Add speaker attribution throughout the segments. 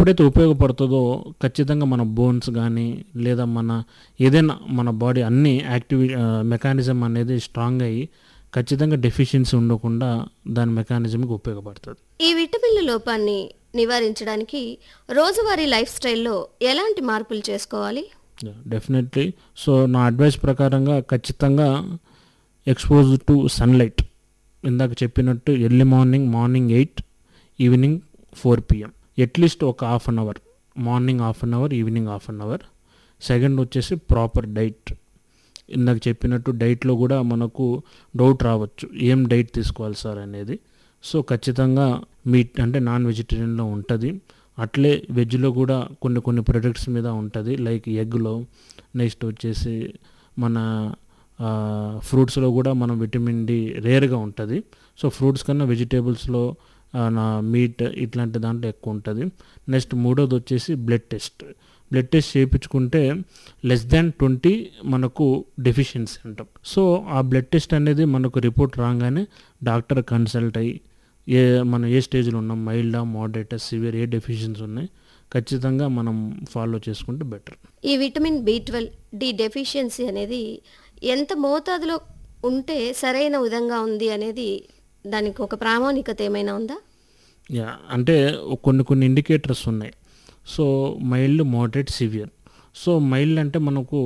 Speaker 1: ఎప్పుడైతే ఉపయోగపడుతుందో ఖచ్చితంగా మన బోన్స్ కానీ లేదా మన ఏదైనా మన బాడీ అన్ని యాక్టివి మెకానిజం అనేది స్ట్రాంగ్ అయ్యి ఖచ్చితంగా డెఫిషియన్సీ ఉండకుండా దాని మెకానిజంకి ఉపయోగపడుతుంది
Speaker 2: ఈ విటమిన్ల లోపాన్ని నివారించడానికి రోజువారీ లైఫ్ స్టైల్లో ఎలాంటి మార్పులు చేసుకోవాలి
Speaker 1: డెఫినెట్లీ సో నా అడ్వైస్ ప్రకారంగా ఖచ్చితంగా ఎక్స్పోజ్ టు సన్లైట్ ఇందాక చెప్పినట్టు early morning morning eight evening four P M at least ఒక half an hour morning half an hour evening half an hour second వచ్చేసి ప్రాపర్ డైట్ ఇందాక చెప్పినట్టు డైట్లో కూడా మనకు డౌట్ రావచ్చు ఏం డైట్ తీసుకోవాలి సార్ అనేది సో ఖచ్చితంగా మీట్ అంటే నాన్ వెజిటేరియన్లో ఉంటుంది అట్లే వెజ్లో కూడా కొన్ని కొన్ని ప్రొడక్ట్స్ మీద ఉంటుంది లైక్ ఎగ్లో నెక్స్ట్ వచ్చేసి మన ఫ్రూట్స్లో కూడా మనం విటమిన్ డి రేర్గా ఉంటుంది సో ఫ్రూట్స్ కన్నా వెజిటేబుల్స్లో నా మీట్ ఇట్లాంటి దాంట్లో ఎక్కువ ఉంటుంది నెక్స్ట్ మూడోది వచ్చేసి బ్లడ్ టెస్ట్ బ్లడ్ టెస్ట్ చేయించుకుంటే లెస్ దాన్ ట్వంటీ మనకు డెఫిషియన్సీ అంటాం సో ఆ బ్లడ్ టెస్ట్ అనేది మనకు రిపోర్ట్ రాగానే డాక్టర్ కన్సల్ట్ అయ్యి ఏ మనం ఏ స్టేజ్లో ఉన్నాం మైల్డా మోడరేట్ సివియర్ ఏ డెఫిషియన్సీ ఉన్నాయి ఖచ్చితంగా మనం ఫాలో చేసుకుంటే బెటర్
Speaker 2: ఈ vitamin B twelve D deficiency అనేది ఎంత మోతాదులో ఉంటే సరైన విధంగా ఉంది అనేది దానికి ఒక ప్రామాణికత ఏమైనా ఉందా
Speaker 1: యా అంటే కొన్ని కొన్ని ఇండికేటర్స్ ఉన్నాయి so mild moderate severe so mild అంటే మనకు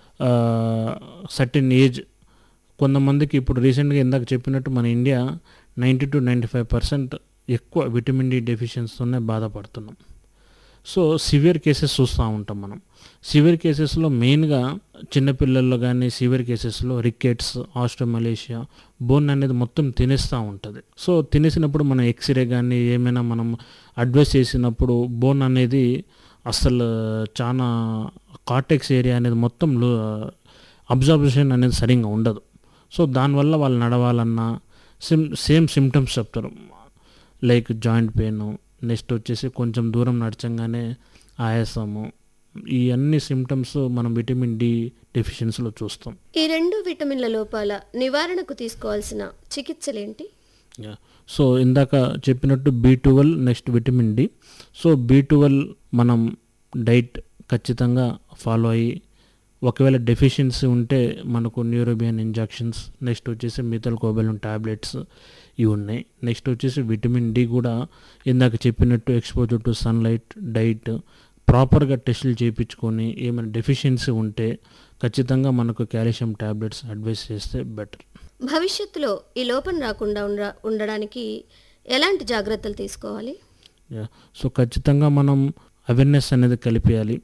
Speaker 1: సర్టెన్ ఏజ్ కొంతమందికి ఇప్పుడు రీసెంట్గా ఇందాక చెప్పినట్టు మన India ninety two ninety five percent ఎక్కువ విటమిన్ డి డెఫిషియన్సీతోనే బాధపడుతున్నాం సో సివియర్ కేసెస్ చూస్తూ ఉంటాం మనం సివియర్ కేసెస్లో మెయిన్గా చిన్నపిల్లల్లో కానీ సివియర్ కేసెస్లో రికెట్స్ ఆస్ట్రోమలేషియా బోన్ అనేది మొత్తం తినేస్తూ ఉంటుంది సో తినేసినప్పుడు మనం ఎక్స్రే కానీ ఏమైనా మనం అడ్వైస్ చేసినప్పుడు బోన్ అనేది అసలు చాలా కార్టెక్స్ ఏరియా అనేది మొత్తం అబ్జర్వేషన్ అనేది సరిగ్గా ఉండదు సో దానివల్ల వాళ్ళు నడవాలన్నా సిమ్ సేమ్ సిమ్టమ్స్ చెప్తారు లైక్ జాయింట్ పెయిన్ నెక్స్ట్ వచ్చేసి కొంచెం దూరం నడచంగానే ఆయాసము ఈ అన్ని సిమ్టమ్స్ మనం విటమిన్ డి డెఫిషియన్సీలో చూస్తాం
Speaker 2: ఈ రెండు విటమిన్ల లోపాల నివారణకు తీసుకోవాల్సిన చికిత్సలేంటి
Speaker 1: యా సో ఇందాక చెప్పినట్టు B twelve next vitamin D so B twelve మనం డైట్ ఖచ్చితంగా ఫాలో అయ్యి ఒకవేళ డెఫిషియన్సీ ఉంటే మనకు న్యూరోబియన్ ఇంజెక్షన్స్ నెక్స్ట్ వచ్చేసి మిథల్ కోబెలం టాబ్లెట్స్ ఇవి ఉన్నాయి నెక్స్ట్ వచ్చేసి విటమిన్ డి కూడా ఇందాక చెప్పినట్టు ఎక్స్పోజర్ టు సన్లైట్ డైట్ ప్రాపర్గా టెస్టులు చేయించుకొని ఏమైనా డెఫిషియన్సీ ఉంటే ఖచ్చితంగా మనకు కాల్షియం టాబ్లెట్స్ అడ్వైస్ చేస్తే బెటర్
Speaker 2: భవిష్యత్తులో ఈ లోపం రాకుండా ఉండ ఉండడానికి ఎలాంటి జాగ్రత్తలు తీసుకోవాలి
Speaker 1: యా సో ఖచ్చితంగా మనం అవేర్నెస్ అనేది కలిపేయాలి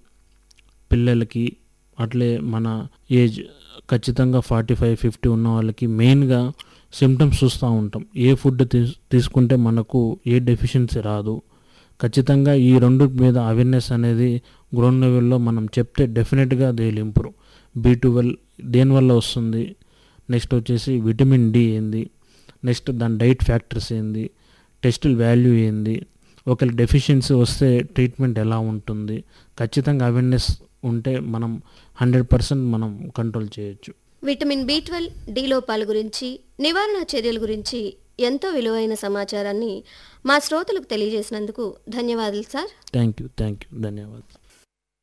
Speaker 1: పిల్లలకి అట్లే మన ఏజ్ ఖచ్చితంగా ఫార్టీ ఫైవ్ ఫిఫ్టీ ఉన్న వాళ్ళకి మెయిన్గా సిమ్టమ్స్ చూస్తూ ఉంటాం ఏ ఫుడ్ తీస్ తీసుకుంటే మనకు ఏ డెఫిషియన్సీ రాదు ఖచ్చితంగా ఈ రెండు మీద అవేర్నెస్ అనేది గ్రౌండ్ లెవెల్లో మనం చెప్తే డెఫినెట్గా they will improve B twelve దేనివల్ల వస్తుంది నెక్స్ట్ వచ్చేసి విటమిన్ డి ఏంది నెక్స్ట్ దాని డైట్ ఫ్యాక్టర్స్ ఏంది టెస్టుల వాల్యూ ఏంది ఒకవేళ డెఫిషియన్సీ వస్తే ట్రీట్మెంట్ ఎలా ఉంటుంది ఖచ్చితంగా అవేర్నెస్ ఉంటే మనం హండ్రెడ్ పర్సెంట్ మనం కంట్రోల్ చేయొచ్చు
Speaker 2: విటమిన్ బి ట్వెల్వ్ డి లోపాల గురించి నివారణ చర్యల గురించి ఎంతో విలువైన సమాచారాన్ని మా శ్రోతలకు తెలియజేసినందుకు ధన్యవాదాలు sir
Speaker 1: thank you thank you ధన్యవాదాలు